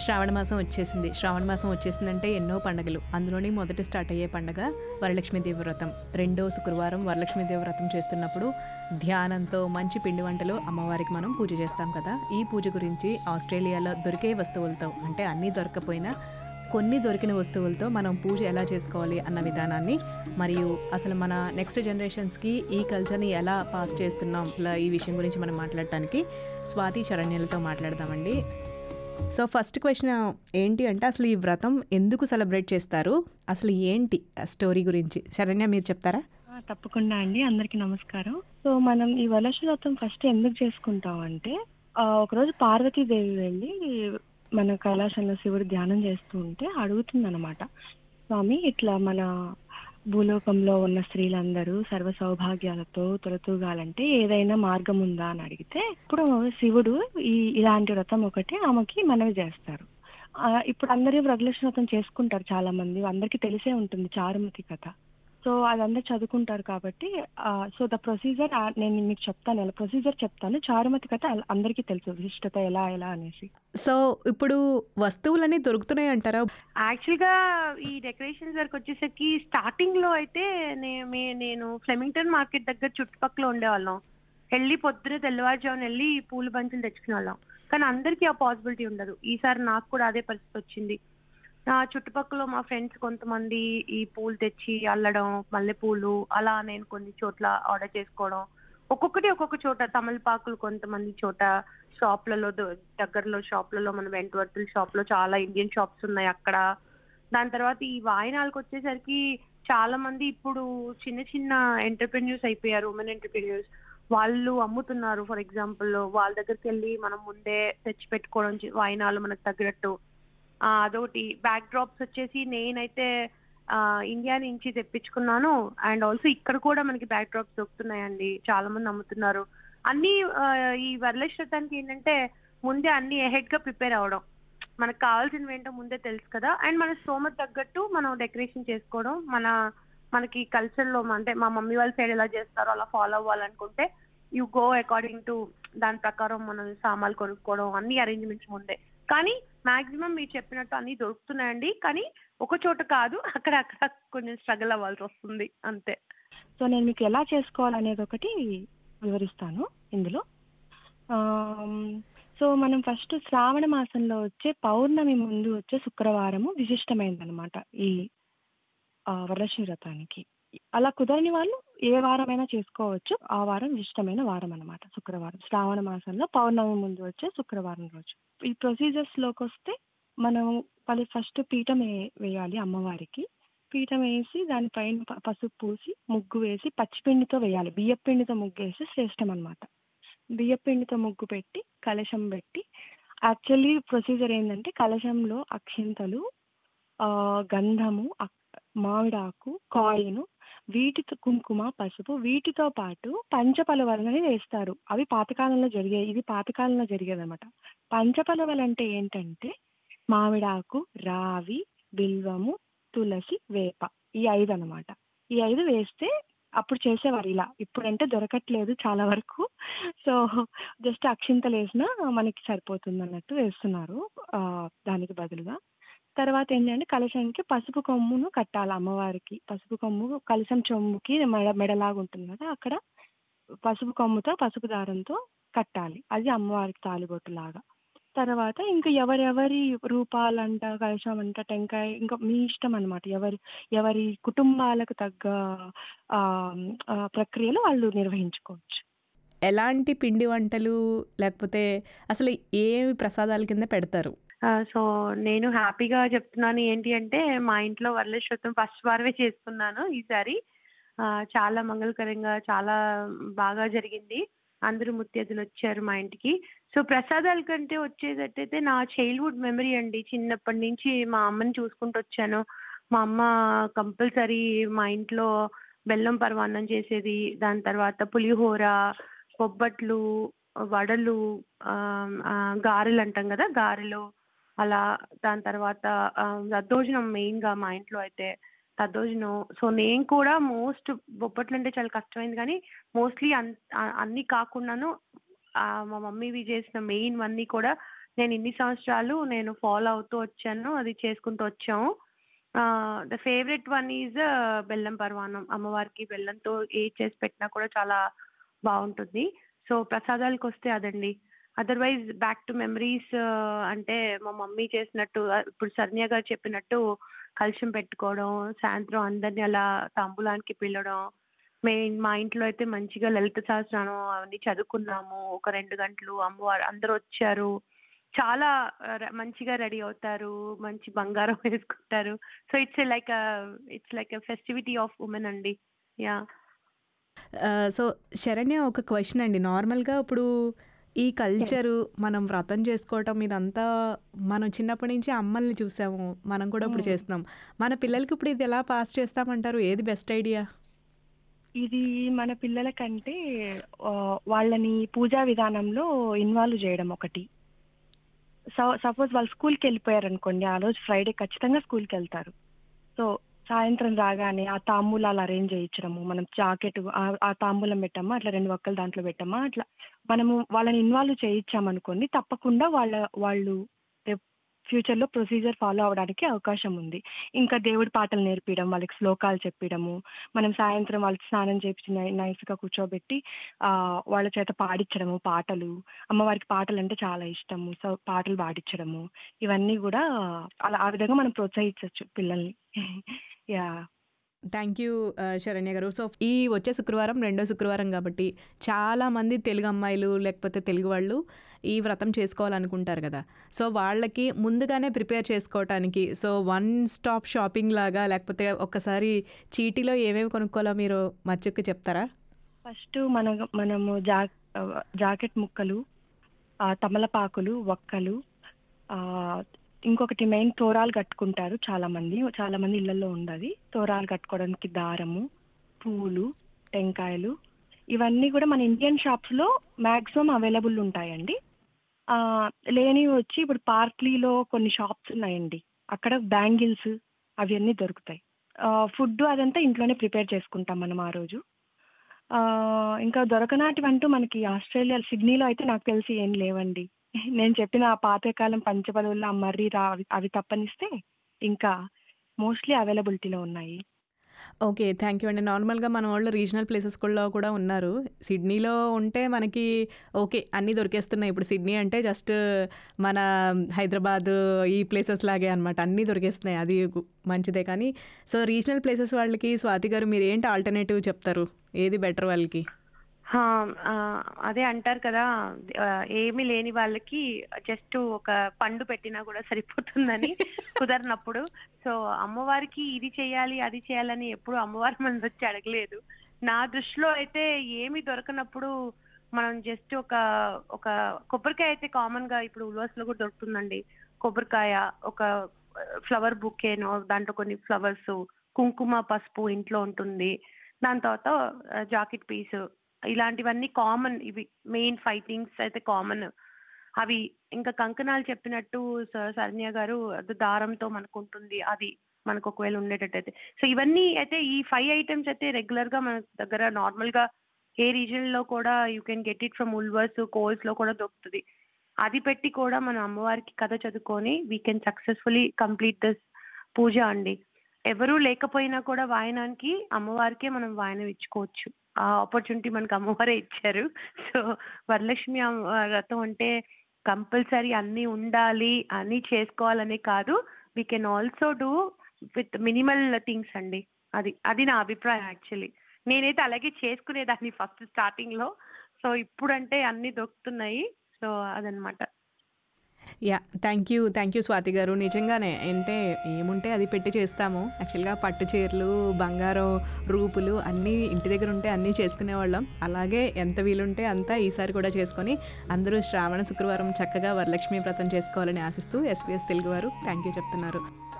శ్రావణ మాసం వచ్చేసింది శ్రావణ మాసం వచ్చేసిందంటే ఎన్నో పండుగలు అందులోని మొదటి స్టార్ట్ అయ్యే పండుగ వరలక్ష్మీదేవి వ్రతం రెండో శుక్రవారం వరలక్ష్మీదేవి వ్రతం చేస్తున్నప్పుడు ధ్యానంతో మంచి పిండి వంటలు అమ్మవారికి మనం పూజ చేస్తాం కదా ఈ పూజ గురించి ఆస్ట్రేలియాలో దొరికే వస్తువులతో అంటే అన్నీ దొరకపోయినా కొన్ని దొరికిన వస్తువులతో మనం పూజ ఎలా చేసుకోవాలి అన్న విధానాన్ని మరియు అసలు మన నెక్స్ట్ జనరేషన్స్కి ఈ కల్చర్ని ఎలా పాస్ చేస్తున్నాం ఇలా ఈ విషయం గురించి మనం మాట్లాడటానికి స్వాతి చరణ్యలతో మాట్లాడదామండి సో ఫస్ట్ క్వశ్చన్ ఏంటి అంటే అసలు ఈ వ్రతం ఎందుకు సెలబ్రేట్ చేస్తారు అసలు ఏంటి ఆ స్టోరీ గురించి శరణ్య మీరు చెప్తారా ఆ, తప్పకుండా అండి అందరికి నమస్కారం సో మనం ఈ వరలక్ష్మి వ్రతం ఫస్ట్ ఎందుకు చేసుకుంటాం అంటే ఆ, ఒకరోజు పార్వతీదేవి వెళ్ళి మన కైలాసంలో శివుడు ధ్యానం చేస్తూ ఉంటే అడుగుతుంది అనమాట స్వామి ఇట్లా మన భూలోకంలో ఉన్న స్త్రీలందరూ సర్వ సౌభాగ్యాలతో తొలతూగాలంటే ఏదైనా మార్గం ఉందా అని అడిగితే ఇప్పుడు శివుడు ఈ ఇలాంటి వ్రతం ఒకటి ఆమెకి మనవి చేస్తారు ఆ, ఇప్పుడు అందరూ వరలక్ష్మి వ్రతం చేసుకుంటారు చాలా మంది అందరికీ తెలిసే ఉంటుంది చారుమతి కథ సో అదంతా చదువుకుంటారు కాబట్టి సో ద ప్రొసీజర్ నేను మీకు చెప్తాను ఎలా ప్రొసీజర్ చెప్తాను చారుమతి కథ అల- అందరికీ తెలుసు విశిష్టత ఎలా ఎలా అనేసి సో ఇప్పుడు వస్తువులన్నీ దొరుకుతున్నాయి అంటారా యాక్చువల్గా ఈ డెకరేషన్స్ వరకు వచ్చేసరికి స్టార్టింగ్ లో అయితే నే- మే- నేను ఫ్లెమింగ్టన్ మార్కెట్ దగ్గర చుట్టుపక్కల ఉండేవాళ్ళం వెళ్ళి పొద్దున తెల్లవారుజామున వెళ్ళి పూల బంచులు తెచ్చుకునే వాళ్ళం కానీ అందరికీ ఆ పాసిబిలిటీ ఉండదు ఈసారి నాకు కూడా అదే పరిస్థితి వచ్చింది నా చుట్టుపక్కల మా ఫ్రెండ్స్ కొంతమంది ఈ పూలు తెచ్చి అల్లడం మల్లెపూలు అలా నేను కొన్ని చోట్ల ఆర్డర్ చేసుకోవడం ఒక్కొక్కటి ఒక్కొక్క చోట తమలపాకులు కొంతమంది చోట షాప్లలో ద- దగ్గరలో షాప్లలో మన వెంటవర్తుల షాప్ లో చాలా ఇండియన్ షాప్స్ ఉన్నాయి అక్కడ దాని తర్వాత ఈ వాయినాలకు వచ్చేసరికి చాలా మంది ఇప్పుడు చిన్న చిన్న ఎంటర్ప్రెన్యూర్స్ అయిపోయారు ఉమెన్ ఎంటర్ప్రెన్యూర్స్ వాళ్ళు అమ్ముతున్నారు ఫర్ ఎగ్జాంపుల్ వాళ్ళ దగ్గరికి వెళ్ళి మనం ముందే తెచ్చి పెట్టుకోవడం చి- వాయినాలు మనకు తగ్గట్టు ఆ, అదొకటి బ్యాక్ డ్రాప్స్ వచ్చేసి నేనైతే ఆ, ఇండియా నుంచి తెప్పించుకున్నాను అండ్ ఆల్సో ఇక్కడ కూడా మనకి బ్యాక్ డ్రాప్స్ దొరుకుతున్నాయండి చాలా మంది అమ్ముతున్నారు అన్ని ఆ, ఈ వరలక్ష్మతానికి ఏంటంటే ముందే అన్ని ఎహెడ్ గా ప్రిపేర్ అవడం మనకు కావాల్సినవి ఏంటో ముందే తెలుసు కదా అండ్ మన స్తోమత తగ్గట్టు మనం డెకరేషన్ చేసుకోవడం మన మనకి కల్చర్ లో అంటే మా మమ్మీ వాళ్ళ సైడ్ ఎలా చేస్తారో అలా ఫాలో అవ్వాలనుకుంటే యు గో అకార్డింగ్ టు దాని ప్రకారం మనం సామాన్లు కొనుక్కోవడం అన్ని అరేంజ్మెంట్స్ ముందే కానీ మాక్సిమం మీరు చెప్పినట్టు అన్ని దొరుకుతున్నాయండి కానీ ఒక చోట కాదు అక్కడ అక్కడ కొంచెం స్ట్రగుల్ అవ్వాల్సి వస్తుంది అంతే సో నేను మీకు ఎలా చేసుకోవాలనేది ఒకటి వివరిస్తాను ఇందులో ఆమ్, సో మనం ఫస్ట్ శ్రావణ మాసంలో వచ్చే పౌర్ణమి ముందు వచ్చే శుక్రవారము విశిష్టమైనదన్నమాట ఈ ఆ, వరలక్ష్మి వ్రతానికి అలా కుదరని వాళ్ళు ఏ వారమైనా చేసుకోవచ్చు ఆ వారం విశిష్టమైన వారం అన్నమాట శుక్రవారం శ్రావణ మాసంలో పౌర్ణమి ముందు వచ్చే శుక్రవారం రోజు ఈ ప్రొసీజర్స్ లోకి వస్తే మనం పలు ఫస్ట్ పీఠం వే- వేయాలి అమ్మవారికి పీఠం వేసి దానిపైన ప- పసుపు పూసి ముగ్గు వేసి పచ్చిపిండితో వేయాలి బియ్యపు పిండితో ముగ్గు వేసి శ్రేష్టం అనమాట బియ్యపు పిండితో ముగ్గు పెట్టి కలశం పెట్టి యాక్చువల్లీ ప్రొసీజర్ ఏంటంటే కలశంలో అక్షింతలు ఆ, గంధము అక్- మామిడాకు కాయిను వీటితో కుంకుమ పసుపు వీటితో పాటు పంచపలవలని వేస్తారు అవి పాతకాలంలో జరిగాయి ఇది పాతకాలంలో జరిగేది అనమాట పంచపలవలు అంటే ఏంటంటే మామిడాకు రావి బిల్వము తులసి వేప ఈ ఐదు అన్నమాట ఈ ఐదు వేస్తే అప్పుడు చేసేవారు ఇలా ఇప్పుడంటే దొరకట్లేదు చాలా వరకు సో జస్ట్ అక్షింతలు వేసినా మనకి సరిపోతుంది అన్నట్టు వేస్తున్నారు ఆ, దానికి బదులుగా తర్వాత ఏంటంటే కలశానికి పసుపు కొమ్మును కట్టాలి అమ్మవారికి పసుపు కొమ్ము కలశం చెంబుకి మెడ మెడలాగా ఉంటుంది కదా అక్కడ పసుపు కొమ్ముతో పసుపు దారంతో కట్టాలి అది అమ్మవారికి తాలిబొట్టు లాగా తర్వాత ఇంకా ఎవరెవరి రూపాలంట కలశం అంట టెంకాయ ఇంకా మీ ఇష్టం అన్నమాట ఎవరి ఎవరి కుటుంబాలకు తగ్గ ఆ, ఆ, ప్రక్రియలు వాళ్ళు నిర్వహించుకోవచ్చు ఎలాంటి పిండి వంటలు లేకపోతే అసలు ఏమి ప్రసాదాల కింద పెడతారు సో నేను హ్యాపీగా చెప్తున్నాను ఏంటి అంటే మా ఇంట్లో వరలక్ష్మతం ఫస్ట్ వారమే చేసుకున్నాను ఈసారి ఆ, చాలా మంగళకరంగా చాలా బాగా జరిగింది అందరూ ముత్యతలు వచ్చారు మా ఇంటికి సో ప్రసాదాల కంటే వచ్చేటట్టయితే నా చైల్డ్హుడ్ మెమరీ అండి చిన్నప్పటి నుంచి మా అమ్మని చూసుకుంటూ వచ్చాను మా అమ్మ కంపల్సరీ మా ఇంట్లో బెల్లం పరమాన్నం చేసేది దాని తర్వాత పులిహోర బొబ్బట్లు వడలు ఆ, ఆ, గారెలు అంటాం కదా గారెలు అలా దాని తర్వాత ఆ, దద్దోజనం మెయిన్ గా మా ఇంట్లో అయితే దద్దోజనం సో నేను కూడా మోస్ట్ బొబ్బట్లు అంటే చాలా కష్టమైంది కానీ మోస్ట్లీ అన్ని కాకుండాను ఆ, మా మమ్మీవి చేసిన మెయిన్ అన్నీ కూడా నేను ఇన్ని సంవత్సరాలు నేను ఫాలో అవుతూ వచ్చాను అది చేసుకుంటూ వచ్చాము ద ఫేవరెట్ వన్ ఈజ్ బెల్లం పర్వాణం అమ్మవారికి బెల్లంతో ఏ చేసి పెట్టినా కూడా చాలా బాగుంటుంది సో ప్రసాదాలకు వస్తే అదండి అదర్వైజ్ బ్యాక్ టు మెమరీస్ అంటే మా మమ్మీ చేసినట్టు uh, ఇప్పుడు సర్నియా గారు చెప్పినట్టు కలుషం పెట్టుకోవడం సాయంత్రం అందరిని అలా తాంబూలానికి పిలవడం మే మా ఇంట్లో అయితే మంచిగా లలిత సహస్రానం అవన్నీ చదువుకున్నాము ఒక రెండు గంటలు అమ్మవారు అందరూ వచ్చారు చాలా ఆ, ర- మంచిగా రెడీ అవుతారు మంచి బంగారం వేసుకుంటారు so it's like it's like festivity of women అండి యా సో శరణ్య ఒక క్వశ్చన్ అండి నార్మల్గా ఇప్పుడు ఈ కల్చరు మనం వ్రతం చేసుకోవటం ఇదంతా మనం చిన్నప్పటి నుంచి అమ్మల్ని చూసాము మనం కూడా ఇప్పుడు మ్మ్. చేస్తున్నాం మన పిల్లలకి ఇప్పుడు ఇది ఎలా పాస్ చేస్తామంటారు ఏది బెస్ట్ ఐడియా ఇది మన పిల్లలకంటే ఆ, వాళ్ళని పూజా విధానంలో ఇన్వాల్వ్ చేయడం ఒకటి సో సపోజ్ వాళ్ళు స్కూల్కి వెళ్ళిపోయారు అనుకోండి ఆ రోజు ఫ్రైడే ఖచ్చితంగా స్కూల్కి వెళ్తారు సో సాయంత్రం రాగానే ఆ తాంబూలాలు అరేంజ్ చేయించడము మనం జాకెట్ ఆ తాంబూలం పెట్టామా అట్లా రెండు ఒక్కలు దాంట్లో పెట్టామా అట్లా మనము వాళ్ళని ఇన్వాల్వ్ చేయించామనుకోండి తప్పకుండా వాళ్ళ వాళ్ళు రేపు ఫ్యూచర్లో ప్రొసీజర్ ఫాలో అవడానికి అవకాశం ఉంది ఇంకా దేవుడి పాటలు నేర్పించడం వాళ్ళకి శ్లోకాలు చెప్పడము మనం సాయంత్రం వాళ్ళకి స్నానం చేపించి నై- నైస్గా కూర్చోబెట్టి ఆ, వాళ్ళ చేత పాడించడము పాటలు అమ్మవారికి పాటలు అంటే చాలా ఇష్టము సో పాటలు పాడించడము ఇవన్నీ కూడా అలా ఆ విధంగా మనం ప్రోత్సహించవచ్చు పిల్లల్ని యా థ్యాంక్ యూ శరణ్య గారు సో ఈ వచ్చే శుక్రవారం రెండో శుక్రవారం కాబట్టి చాలా మంది తెలుగు అమ్మాయిలు లేకపోతే తెలుగు వాళ్ళు ఈ వ్రతం చేసుకోవాలనుకుంటారు కదా సో వాళ్ళకి ముందుగానే ప్రిపేర్ చేసుకోవటానికి సో వన్ స్టాప్ షాపింగ్ లాగా లేకపోతే ఒక్కసారి చీటీలో ఏమేమి కొనుక్కోవాలో మీరు మచ్చుక్కి చెప్తారా ఫస్ట్ మన మనము జా జాకెట్ ముక్కలు ఆ, తమలపాకులు ఒక్కలు ఆ, ఇంకొకటి మెయిన్ తోరాలు కట్టుకుంటారు చాలా మంది చాలా మంది ఇళ్లలో ఉండదు తోరాలు కట్టుకోవడానికి దారము పూలు టెంకాయలు ఇవన్నీ కూడా మన ఇండియన్ షాప్స్లో మ్యాక్సిమం అవైలబుల్ ఉంటాయండి ఆ, లేనివి వచ్చి ఇప్పుడు పార్క్లీలో కొన్ని షాప్స్ ఉన్నాయండి అక్కడ బ్యాంగిల్స్ అవన్నీ దొరుకుతాయి ఫుడ్ అదంతా ఇంట్లోనే ప్రిపేర్ చేసుకుంటాం మనం ఆ రోజు ఆ, ఇంకా దొరకనాటివంటూ మనకి ఆస్ట్రేలియా సిడ్నీలో అయితే నాకు తెలిసి ఏం లేవండి నేను చెప్పిన ఆ పాతకాలం పంచపదవుల్లో ఆ మర్రి రా అవి అవి తప్పనిస్తే ఇంకా మోస్ట్లీ అవైలబిలిటీలో ఉన్నాయి ఓకే థ్యాంక్ యూ అండి నార్మల్గా మన వాళ్ళు రీజనల్ ప్లేసెస్లో కూడా ఉన్నారు సిడ్నీలో ఉంటే మనకి ఓకే అన్నీ దొరికేస్తున్నాయి ఇప్పుడు సిడ్నీ అంటే జస్ట్ మన హైదరాబాద్ ఈ ప్లేసెస్ లాగే అనమాట అన్నీ దొరికేస్తున్నాయి అది గు- మంచిదే కానీ సో రీజనల్ ప్లేసెస్ వాళ్ళకి స్వాతి గారు మీరు ఏంటి ఆల్టర్నేటివ్ చెప్తారు ఏది బెటర్ వాళ్ళకి హా, ఆ, అదే అంటారు కదా ఆ, ఏమీ లేని వాళ్ళకి జస్ట్ ఒక పండు పెట్టినా కూడా సరిపోతుందని కుదరనప్పుడు సో అమ్మవారికి ఇది చేయాలి అది చేయాలని ఎప్పుడు అమ్మవారి మన వచ్చి అడగలేదు నా దృష్టిలో అయితే ఏమి దొరకనప్పుడు మనం జస్ట్ ఒక ఒక కొబ్బరికాయ అయితే కామన్ గా ఇప్పుడు ఉల్వాస్ లో కూడా దొరుకుతుందండి కొబ్బరికాయ ఒక ఫ్లవర్ బుకేనో దాంట్లో కొన్ని ఫ్లవర్స్ కుంకుమ పసుపు ఇంట్లో ఉంటుంది దాని తర్వాత జాకెట్ పీస్ ఇలాంటివన్నీ కామన్ ఇవి మెయిన్ ఫైవ్ థింగ్స్ అయితే కామన్ అవి ఇంకా కంకణాలు చెప్పినట్టు స- శరణ్య గారు అది దారంతో మనకు ఉంటుంది అది మనకు ఒకవేళ ఉండేటట్టయితే సో ఇవన్నీ అయితే ఈ ఫైవ్ ఐటమ్స్ అయితే రెగ్యులర్ గా మన దగ్గర నార్మల్ గా ఏ రీజన్ లో కూడా you can get it from Woolworths Coles లో కూడా దొరుకుతుంది అది పెట్టి కూడా మనం అమ్మవారికి కథ చదువుకొని we can successfully complete this puja అండి ఎవరూ లేకపోయినా కూడా వాయనానికి అమ్మవారికే మనం వాయనం ఇచ్చుకోవచ్చు ఆ ఆపర్చునిటీ మనకు అమ్మవారే ఇచ్చారు సో వరలక్ష్మి అమ్మ- వ్రతం అంటే కంపల్సరీ అన్నీ ఉండాలి అన్నీ చేసుకోవాలని కాదు we can also do with minimal things అండి అది అది నా అభిప్రాయం యాక్చువల్లీ నేనైతే అలాగే చేసుకునేదాన్ని ఫస్ట్ స్టార్టింగ్ లో సో ఇప్పుడంటే అన్ని దొరుకుతున్నాయి సో అదనమాట yeah thank you thank you Swathi గారు నిజంగానే అంటే ఏముంటే అది పెట్టి చేస్తాము యాక్చువల్గా పట్టు చీరలు బంగారం రూపులు అన్నీ ఇంటి దగ్గర ఉంటే అన్నీ చేసుకునేవాళ్ళం అలాగే ఎంత వీలుంటే అంతా ఈసారి కూడా చేసుకొని అందరూ శ్రావణ శుక్రవారం చక్కగా వరలక్ష్మి వ్రతం చేసుకోవాలని ఆశిస్తూ ఎస్పీఎస్ తెలుగు వారు థ్యాంక్ యూ చెప్తున్నారు